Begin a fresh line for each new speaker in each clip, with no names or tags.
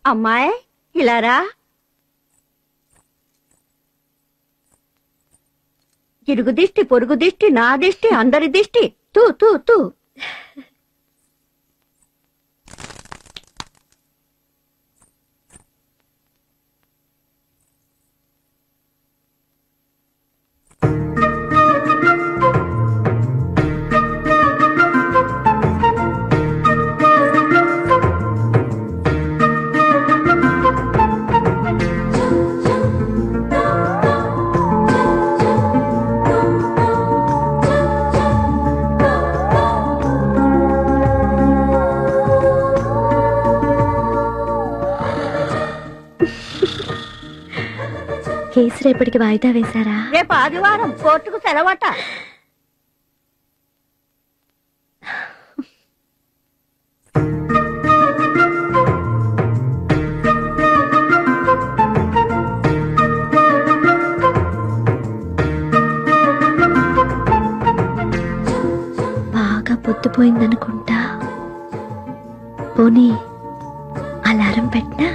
అమ్మాయి ఇలారా ఇరుగు దిష్టి పొరుగు దిష్టి నా దిష్టి అందరి దిష్టి తూ తూ తూ
కేసు రేపటికి వాయిదా వేశారా
రేపు ఆదివారం కోర్టుకు సెలవట
బాగా పొద్దుపోయిందనుకుంటా పోనీ అలారం పెట్టినా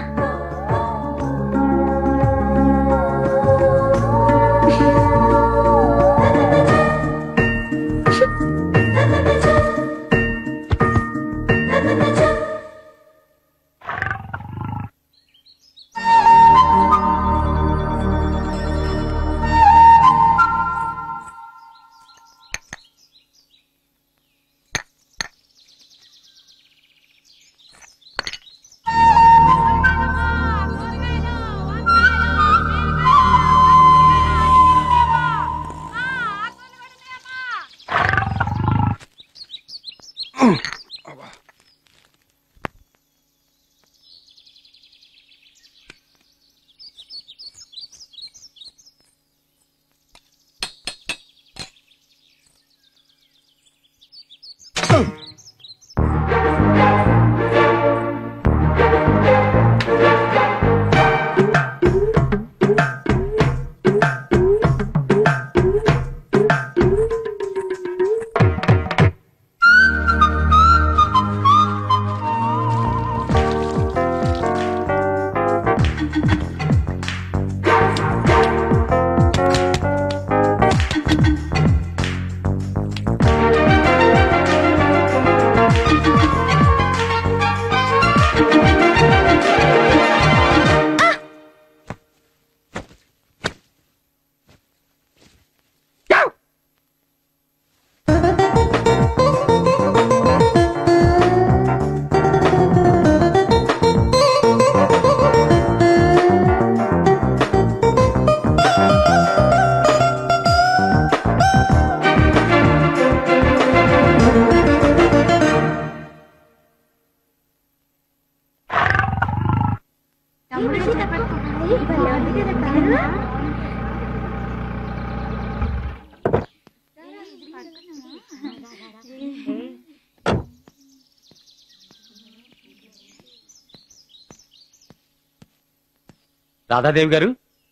రాధాదేవి గారు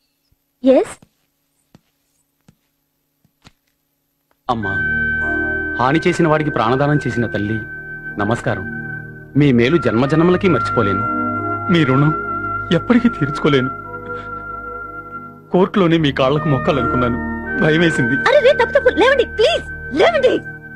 ఎస్
అమ్మా హాని చేసిన వాడికి ప్రాణదానం చేసిన తల్లి నమస్కారం మీ మేలు జన్మజన్మలకి మర్చిపోలేను మీ రుణం ఎప్పటికీ తీర్చుకోలేను కోర్టులోనే మీ కాళ్లకు మొక్కాలనుకున్నాను భయం వేసింది
అరే రే తప్పు తప్పు లేవండి ప్లీజ్ లేవండి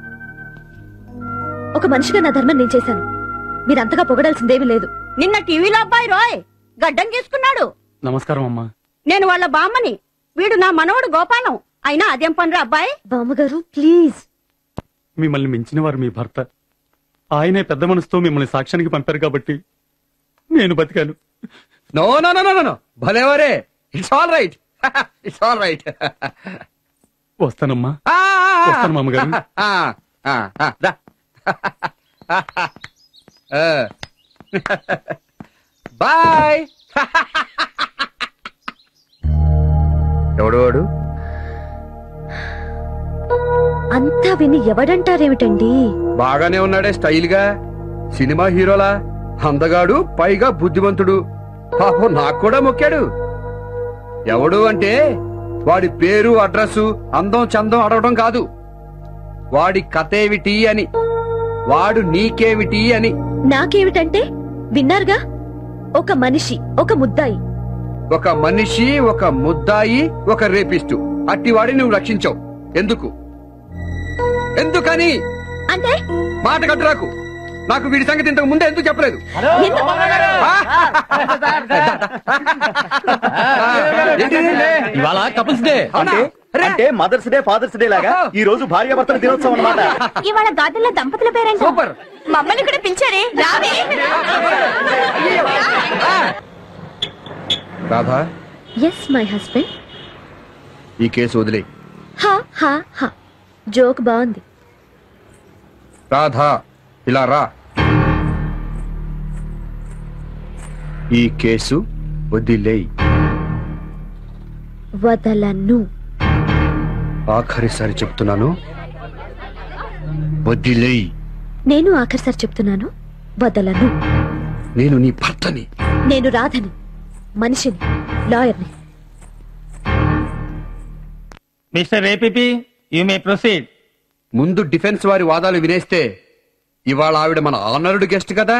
ఒక మనిషిగా నా ధర్మం నేను చేశాను మీరు అంతగా పొగడాల్సిందేమీ లేదు
నిన్న టీవీలో అబ్బాయి రోయ్ గడ్డం గీసుకున్నాడు
నమస్కారం అమ్మా
నేను వాళ్ళ బామ్మని వీడు నా మనవడు గోపాలం అయినా అదేం పనిరా అబ్బాయి
బామ్మగారు ప్లీజ్
మిమ్మల్ని మించిన వారు మీ భర్త ఆయనే పెద్ద మనసుతో మిమ్మల్ని సాక్ష్యానికి పంపారు కాబట్టి నేను బతికాను
no no no no no భలేవరే it's all right it's all right
వస్తానమ్మా వస్తాను మామగారు
బాయ్ ఎవడు వాడు
అంతా విని ఎవడంటారేమిటండి
బాగానే ఉన్నాడే స్టైల్ గా సినిమా హీరోలా అందగాడు పైగా బుద్ధిమంతుడు పాపం నాకు కూడా మొక్కాడు ఎవడు అంటే వాడి పేరు అడ్రస్ అందం చందం అడగడం కాదు వాడి కథేమిటి అని వాడు నీకేమిటి అని
నాకేమిటంటే విన్నారుగా ఒక మనిషి ఒక ముద్దాయి
ఒక మనిషి ఒక ముద్దాయి ఒక రేపిస్టు అట్టివాడిని నువ్వు రక్షించావు ఎందుకు ఎందుకని
అంటే
మాట కట్టురాకు నాకు వీడి సంగతి ఇంతకు ముందే ఎందుకు చెప్పలేదు
ఎందుకు?
ఏంటిది?
ఇవాళ కపుల్స్ డే
అవునా?
అంటే మదర్స్ డే ఫాదర్స్ డే లాగా ఈ రోజు భార్యాభర్తల దినోత్సవం అన్నమాట
ఇవాళ గార్డెన్ లో దంపతుల పేరేంట
సూపర్
మమ్మల్ని కూడా పిలిచారే రావే
రాధా
ఎస్ మై హస్బెండ్
ఈ కేసు వదిలే
హా హా హా జోక్ బాగుంది
రాధా ఇలా రా ఈ కేసు వదిలేయ్
వదలను
ఆఖరిసారి చెప్తున్నాను వదిలేయ్
నేను ఆఖరిసారి చెప్తున్నాను వదలను
నేను నీ భర్తని
నేను రాధని మనిషిని లాయర్ని
mister APP you may proceed
ముందు డిఫెన్స్ వారి వాదాలు వినేస్తే ఇవాళ ఆవిడ మన ఆనర్డ్ గెస్ట్ కదా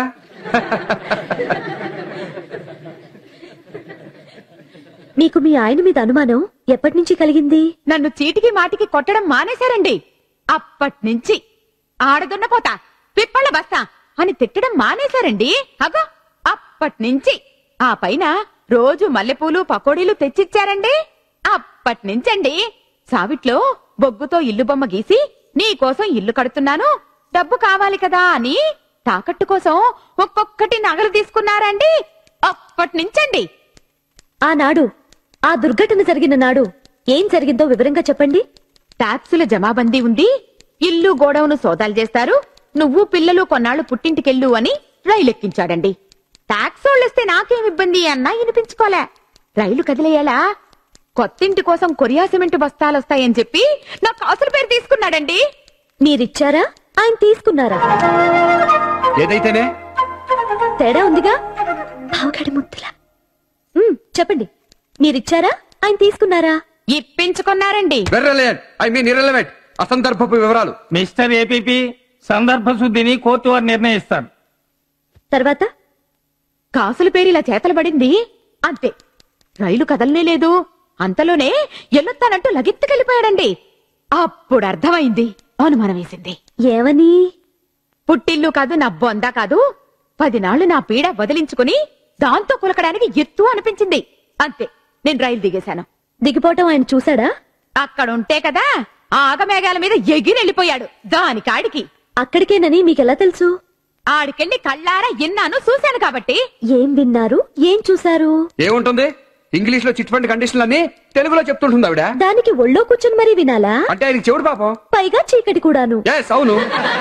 నీకు మీ ఆయన మీద అనుమానం ఎప్పటి నుంచి కలిగింది
నన్ను చీటికి మాటికి కొట్టడం మానేశారండి అప్పట్నుంచి ఆడదున్నపోతా పిప్పళ్ళ బస్తా అని తిట్టడం మానేశారండి అగో అప్పట్నుంచి ఆ పైన రోజు మల్లెపూలు పకోడీలు తెచ్చిచ్చారండి అప్పట్నుంచండి సావిట్లో బొగ్గుతో ఇల్లు బొమ్మ గీసి నీ కోసం ఇల్లు కడుతున్నాను డబ్బు కావాలి కదా అని తాకట్టు కోసం ఒక్కొక్కటి నగలు తీసుకున్నారండి అప్పట్నుంచండి
ఆనాడు ఆ దుర్ఘటన జరిగిన నాడు ఏం జరిగిందో వివరంగా చెప్పండి
ట్యాక్సుల జమాబందీ ఉంది ఇల్లు గోడౌను సోదాలు చేస్తారు నువ్వు పిల్లలు కొన్నాళ్ళు పుట్టింటికెళ్ళు అని రైలు ఎక్కించాడండి ట్యాక్స్ వాళ్ళొస్తే నాకేం ఇబ్బంది అన్నా వినిపించుకోలే రైలు కదిలేయాలా కొత్తింటి కోసం కొరియా సిమెంట్ బస్తాలు వస్తాయని చెప్పి నా కాసుల పేరు తీసుకున్నాడండి
మీరిచ్చారా ఆయన తీసుకున్నారా
ఏదైతేనే
తేడా ఉందిగా పావుగడి ముద్దులా ఉమ్, చెప్పండి మీరిచ్చారా ఆయన తీసుకున్నారా
ఇప్పించుకున్నారండి
వెర్రలేట్ ఐ మీన్ ఇర్రెలవెంట్ అసందర్భపు వివరాలు
మిస్టర్ ఏపీపీ సందర్భ శుద్ధిని కోర్టు వారు నిర్ణయిస్తారు
తర్వాత
కాసుల పేరు ఇలా చేతలు పడింది అంతే రైలు కదలనే లేదు అంతలోనే ఎల్లొత్తానంటూ లగెత్తుకెళ్ళిపోయాడండి అప్పుడు అర్థమైంది అనుమానం వేసింది
ఏమని
పుట్టిల్లు కాదు నా బొంద కాదు పదినాళ్లు నా పీడ వదిలించుకుని దాంతో కులకడానికి ఎత్తు అనిపించింది అంతే నేను రైలు దిగేశాను
దిగిపోవటం ఆయన చూశాడా
అక్కడ ఉంటే కదా ఆ ఆగమేఘాల మీద ఎగిరి వెళ్ళిపోయాడు దాని కాడికి
అక్కడికేనని మీకెలా తెలుసు
ఆడికెళ్ళి కళ్ళారా ఇన్నాను చూశాను కాబట్టి
ఏం విన్నారు ఏం చూశారు
ఏముంటుంది ఇంగ్లీష్ లో చిట్ ఫండ్ కండిషన్లు అన్ని తెలుగులో చెప్తుంటుంది ఆవిడ
దానికి ఒళ్ళో కూర్చొని మరీ వినాలా
అంటే ఆయనకి చెవుడు పాపం
పైగా చీకటి కూడాను
ఎస్ అవును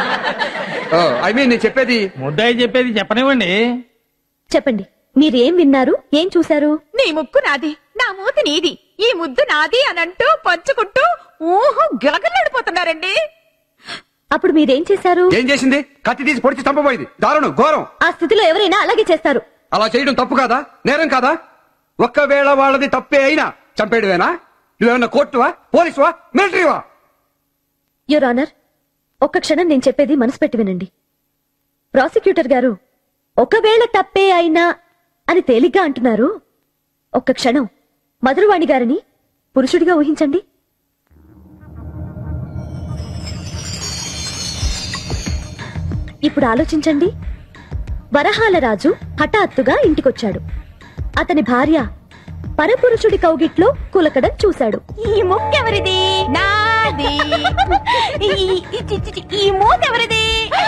ఐ మీన్ నేను చెప్పేది
ముద్దాయి చెప్పేది చెప్పనివ్వండి
చెప్పండి మీరేం విన్నారు ఏం చూశారు
నీ ముక్కు నాది నా మూతి నీది ఈ ముద్దు నాది అనంటూ పంచుకుంటూ ఊహు గిలగలాడిపోతున్నారండి
అప్పుడు మీరేం చేశారు
ఏం చేసింది కత్తి తీసి పొడిచి చంపబోయింది దారుణం ఘోరం
ఆ స్థితిలో ఎవరైనా అలాగే చేస్తారు
అలా చేయడం తప్పు కాదా నేరం కాదా ఒక్కవేళ వాళ్ళది తప్పే అయినా చంపేయడమేనా నువ్వేమన్నా కోర్టువా పోలీసువా మిలిటరీవా
యువర్ ఆనర్ ఒక్క క్షణం నేను చెప్పేది మనసు పెట్టి వినండి ప్రాసిక్యూటర్ గారు ఒకవేళ తప్పే అయినా అని తేలిగ్గా అంటున్నారు ఒక్క క్షణం మధురవాణి గారిని పురుషుడిగా ఊహించండి ఇప్పుడు ఆలోచించండి వరహాల రాజు హఠాత్తుగా ఇంటికొచ్చాడు అతని భార్య పరపురుషుడి కౌగిట్లో కులకడం చూశాడు
ఈ ముక్కెవరిది నాది ఈ- ఈ- ఈ- ఈ- ఈ మూతెవరిది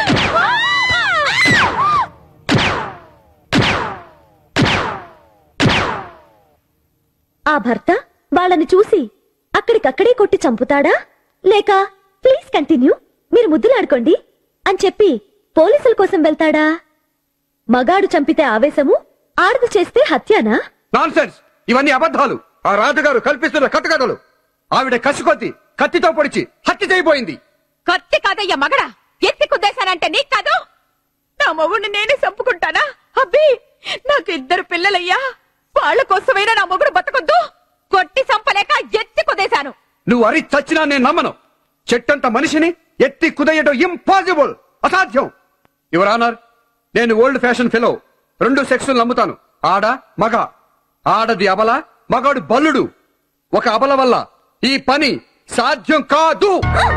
ఆ భర్త వాళ్ళని చూసి అక్కడికక్కడే కొట్టి చంపుతాడా లేక ప్లీజ్ కంటిన్యూ మీరు ముద్దులాడుకోండి అని చెప్పి పోలీసుల కోసం వెళ్తాడా మగాడు చంపితే ఆవేశము ఆడది చేస్తే హత్యానా
నాన్ ఇవన్నీ అబద్ధాలు ఆ రాజుగారు కల్పిస్తున్న కట్టుకథలు ఆవిడ కసికొద్ది కత్తితో పొడిచి హత్య చేయబోయింది
కత్తి కాదయ్యా మగడా ఎత్తి కుద్దేశానంటే నీకు కాదు నా మొగుడిని నేనే చంపుకుంటానా అబ్బి నాకు ఇద్దరు పిల్లలయ్యా వాళ్ళ కోసమైనా నా మొగుడు బతకొద్దు కొట్టి చంపలేక ఎత్తి కుదేశాను
నువ్వు అరి చచ్చినా నేను నమ్మను చెట్టంత మనిషిని ఎత్తి కుదయడం ఇంపాసిబుల్ అసాధ్యం యువర్ ఆనర్ నేను ఓల్డ్ ఫ్యాషన్ ఫెలో రెండు సెక్షన్ నమ్ముతాను ఆడ మగ ఆడది అబల మగాడు బల్లుడు ఒక అబల వల్ల ఈ పని సాధ్యం కాదు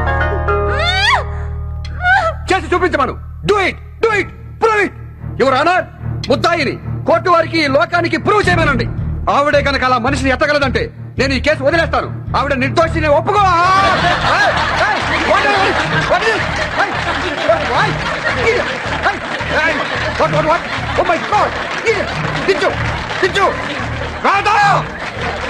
చేసి చూపించమను do it do it prove it your honour ముద్దాయిని కోర్టు వారికి ఈ లోకానికి ప్రూవ్ చేయమనండి ఆవిడే కనుక అలా మనిషిని ఎత్తగలదంటే నేను ఈ కేసు వదిలేస్తాను ఆవిడ నిర్దోషిని ఒప్పుకో ఏయ్, ఏయ్, what is this? What is this? ఏయ్, why? ఏయ్, ఏయ్, what, what, what? Oh my God! ఏయ్, దించు దించు రాధా